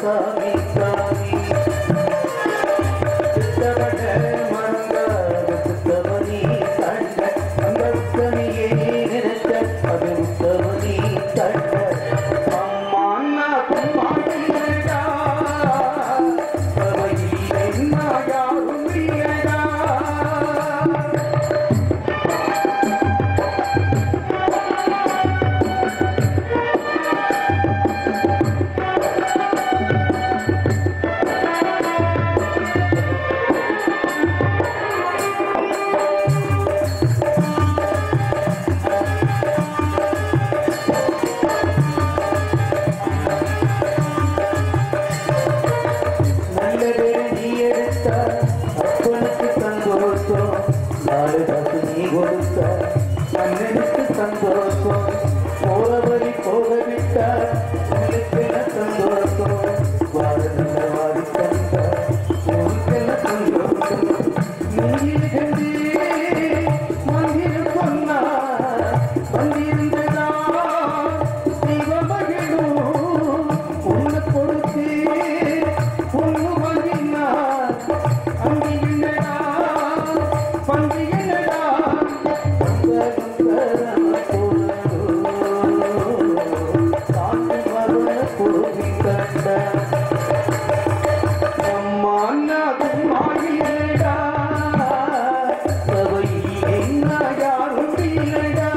சாமி சாமி சித்தவட மறந்தாத சித்தவனி கண்ட அந்த உத்தமியை நினைத்த அது உத்தமனி கண்ட அம்மா அண்ணா கும்மாண்டா சபையில் என்ன யாரும் இல்லைடா நல்ல பேரு நீ எடுத்த அப்பனுக்கு சந்தோஷம் நாலு காசு நீ கொடுத்த மன்னனுக்கு சந்தோஷம் போற வழி போக விட்ட உங்களுக்கு என்ன சந்தோஷம் வாழ நல்ல வாடி தந்த உங்களுக்கு என்ன சந்தோஷம் நீர் கண்டு மந்திர சொன்னா வந்திருந்ததா தெய்வமகிழும் உன்னை கொடுத்து பொண்ணு வாங்கினார் அங்கு என்னடா பங்கு என்னடா அம்மா அண்ணா குமாரிடா சபையில் என்ன யாரும் இல்லைடா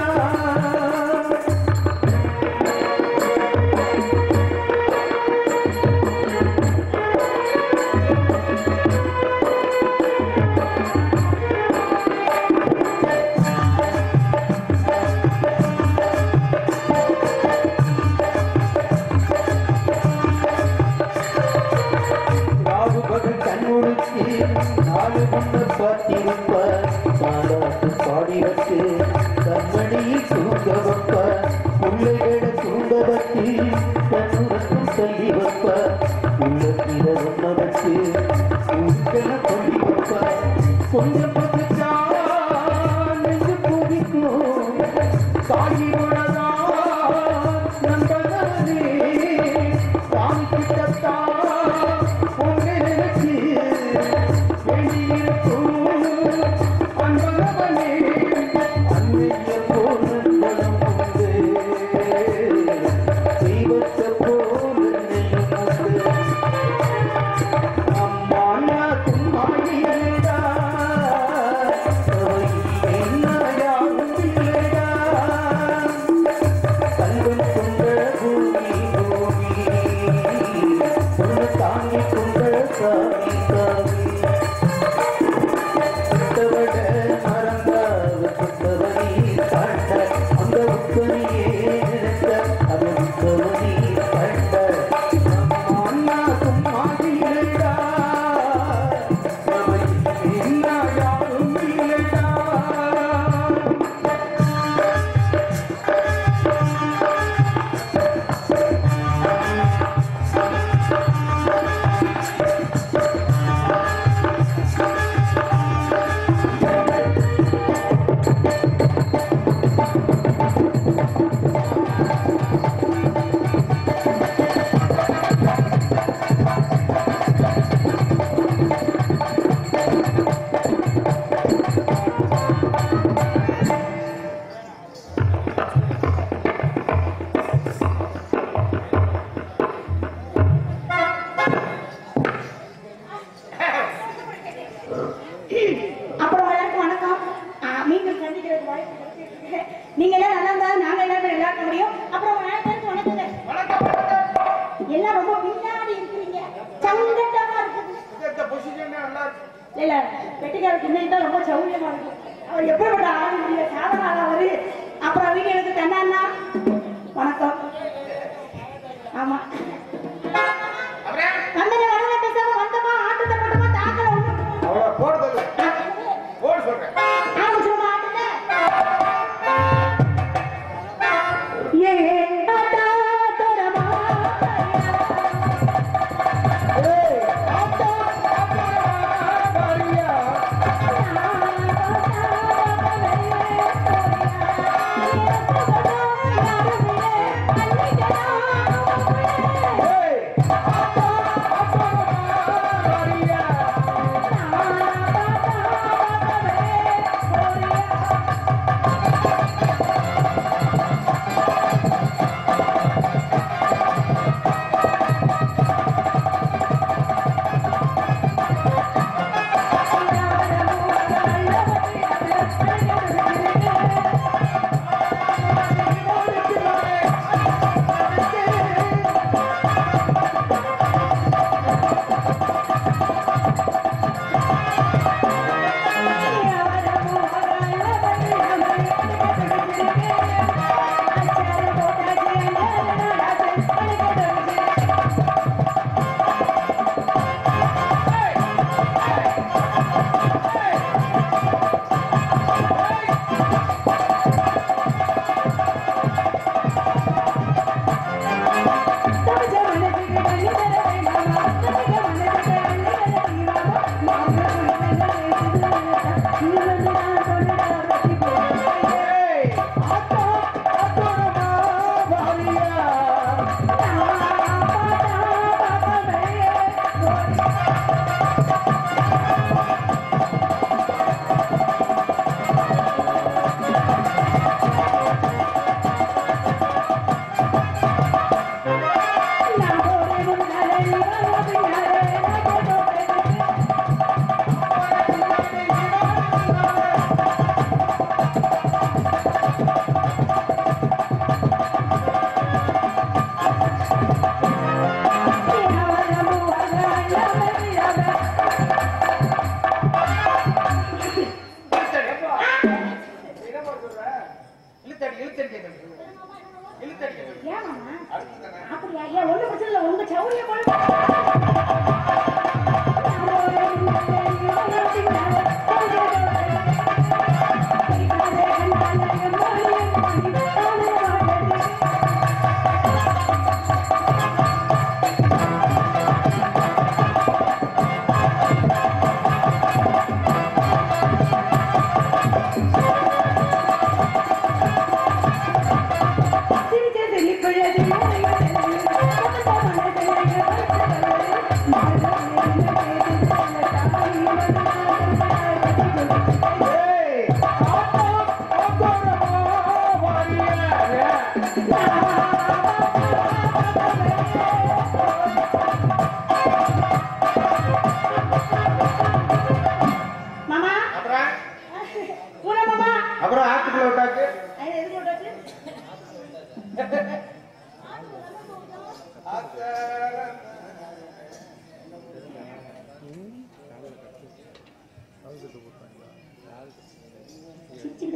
ராகுபகல் கண்ணுறுத்தி நாலு முன்ன பார்த்திருப்ப பாடாட்டு பாடி வச்சு கண்மணியில் தூங்க வைப்ப பிள்ளைகளை தூங்க வச்சு கண்ணுறக்கும் சொல்லி வைப்ப உள்ளத்தில ஒன்ன வச்சு உங்களை சொல்லி வைப்ப கொஞ்சம் பசிச்சா நெஞ்சு பூவிக்கும் தாயி உலகா நம்பதானே சாமி கிட்டத்தா உன்னை நினைச்சு வேண்டியிருக்கும் அன்பனவனே அன்னைய போல மனம் உண்டு தெய்வத்தை போல நெய்யும் உண்டு அம்மா நான் கும்மாயிடா என்ன யாரும் இல்லைடா கல்வன் கொண்ட பூமி பூமி உன்னை தாங்கி கொண்ட சாமி சாமி சுத்தவட மறந்தாத சுத்தவனி கண்ட அந்த உத்தமியே நினைத்த அது உத்தமனி கண்ட நம்ம அண்ணா கும்மாதிரடா என்ன யாரும் இல்லைடா அப்புறம் எல்லாருக்கும் வணக்கம் ஆ, மீண்டும் சந்திக்கிறது வாய்ப்பு கிடைச்சிருக்கு. நீங்க எல்லாம் நல்லா இருந்தா நாங்க எல்லாரும் நல்லா இருக்க முடியும் அப்புறம் உங்க எல்லாருக்கும் வணக்கங்க எல்லாம் ரொம்ப பின்னாடி இருக்கிறீங்க சங்கட்டமா இருக்குது இல்ல இல்ல வெட்டிக்கார சின்ன தான் ரொம்ப சௌரியமா இருக்கு அவர் எப்படிப்பட்ட ஆளு இல்ல சாதன ஆளா அவரு அப்புறம் வீட்டுக்கு கண்ணா வணக்கம் ஆமா வந்தன வரல பேசாம வந்தமா ஆட்டத்தை போட்டமா தாக்கல ஒண்ணு அவ்வளோ போடுறது போட சொல்றேன் ஆரம்பிச்சிருமா ஆட்டத்தை ஏ ஆட்டா தொடமா ஏய், ஆத்தா, ஆத்தா, மாரியா. ஆ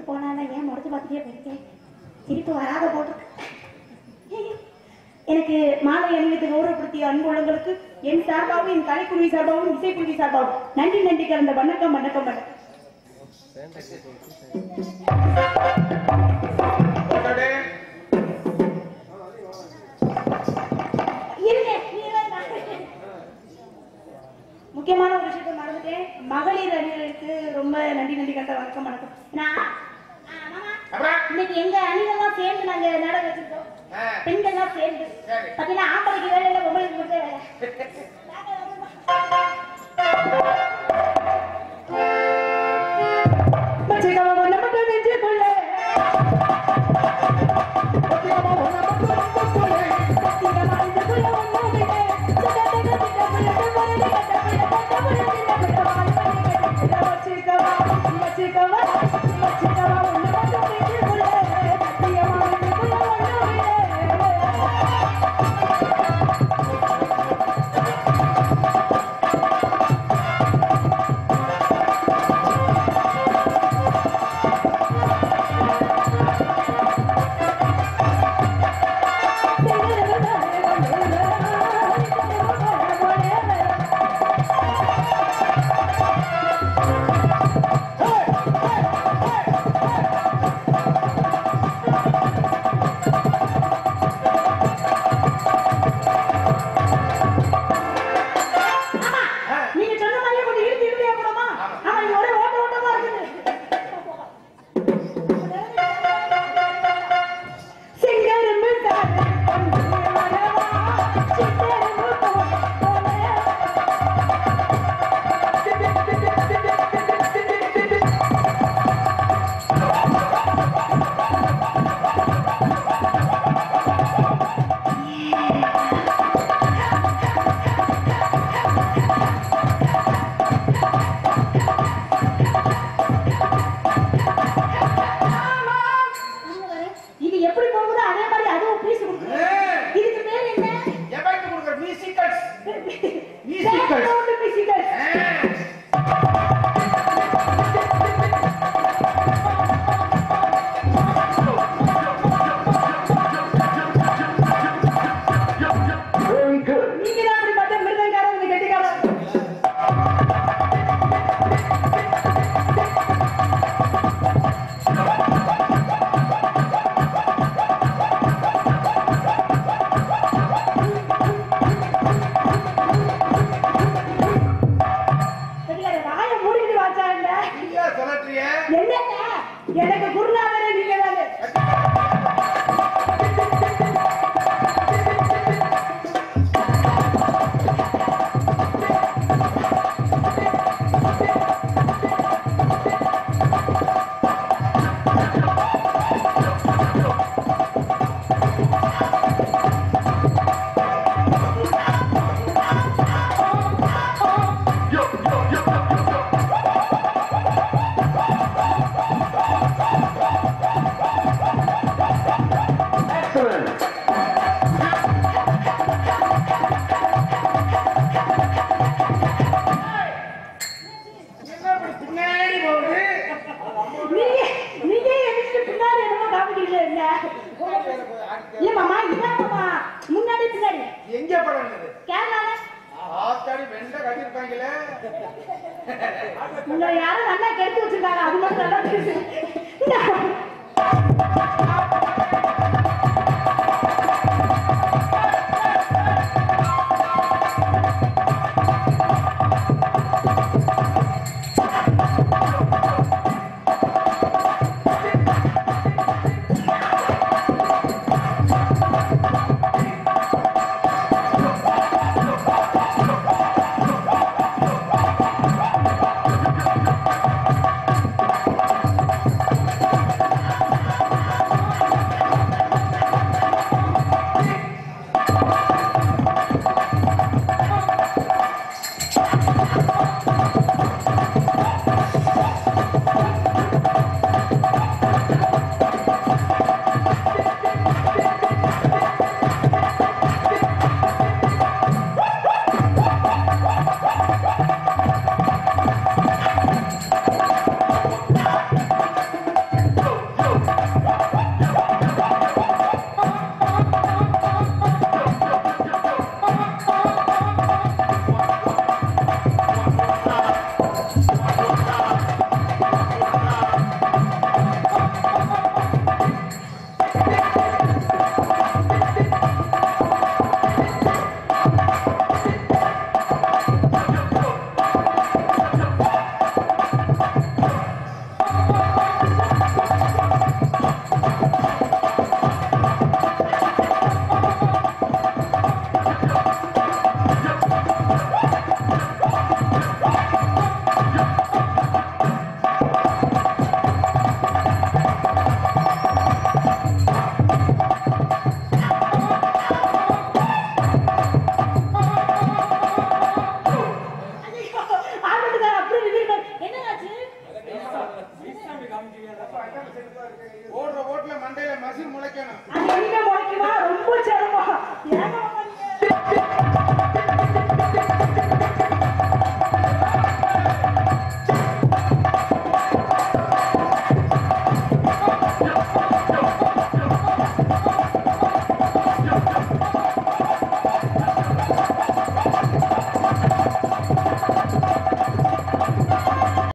போனால ஏன் முறைச்சு பார்த்துட்டே போயிருக்கேன் சிரிப்பு வராத போட்டு எனக்கு மாலை அணிவித்து கௌரவப்படுத்திய அன்புள்ளங்களுக்கு என் சார்பாகவும் என் கலைக்குழுவி சார்பாகவும் இசைக்குழுவி சார்பாகவும் நன்றி நன்றி கலந்த வணக்கம் வணக்கம் வணக்கம் போட்டோடே. இருங்க, நீங்க தான் நான். முக்கியமான ஒரு விஷயத்தை மறந்துட்டேன் மகளிர் அணிகளுக்கு ரொம்ப நன்றி நன்றி கட்ட வணக்கம் வணக்கம் நான் ஆ, மாமா, அப்புறம்? இன்னைக்கு எங்க அணிகள்லாம் சேர்ந்து நாங்க நாடகம் வச்சிருக்கோம் ஆ. பெண்கள்லாம் சேர்ந்து சரி. பாத்தீங்கன்னா ஆம்பளைக்கு வேலை இல்லை பொம்பளைக்கு மட்டும் வேலை நாங்க வச்சிருக்கோம் ஒண்ணு மட்டும் நெஞ்சுக்குள்ள பத்திரமா உன்னை மட்டும் நம்புக்குள்ளே. பத்திரமா இதுக்குள்ள ஒண்ணும் இல்லை. சுட தக திட்ட புள்ள புள்ள கட்ட புள்ள கட்ட புள்ள திட்ட புள்ள வாய் பண்ணி கட்ட வச்சிருக்கவா வச்சிருக்கவா வச்சிருக்கவா ஒண்ணு மட்டும் நெஞ்சுக்குள்ள சத்தியமா இதுக்குள்ள ஒண்ணும் இல்லை நீங்க சொன்ன மாதிரியே கொஞ்சம் இழுத்து இழுத்து ஏற்படுமா ஆமா இங்க ஒரே ஓட்ட ஓட்டமா இருக்குது சிங்கரும்பு சாரு கொண்டு வரவா சிங்கரும்பு போல இது எப்படி போகுதோ அதே மாதிரி அதுவும் பீஸ் கொடுக்குது இதுக்கு பேர் என்ன எவனுக்கு கொடுக்குற musicals? Background musical. Very good. நீங்க தான் அப்படி பார்த்தா மிருதங்காரன் இந்த கெட்டிக்காரன் கெட்டிக்காரன் வாயை மூடிட்டு வாச்சாங்க நீயா சொல்லறியே? என்னங்க எனக்கு குருநாதரே நீங்க தானே Excellent. என்ன இப்படி பின்னாடி போகுது? நீங்க நீங்க எனக்கு பின்னாடி என்னமோ காமிக்கிறீங்க என்ன இல்ல மாமா இதான் மாமா முன்னாடி பின்னாடி எங்க படம் இது? கேரளால ஆத்தாடி வெண்டை கட்டியிருப்பாங்களே. உங்களை யாரும் நல்லா கெடுத்து வச்சிருக்காங்க அது மட்டும் நல்லா தெரியுது.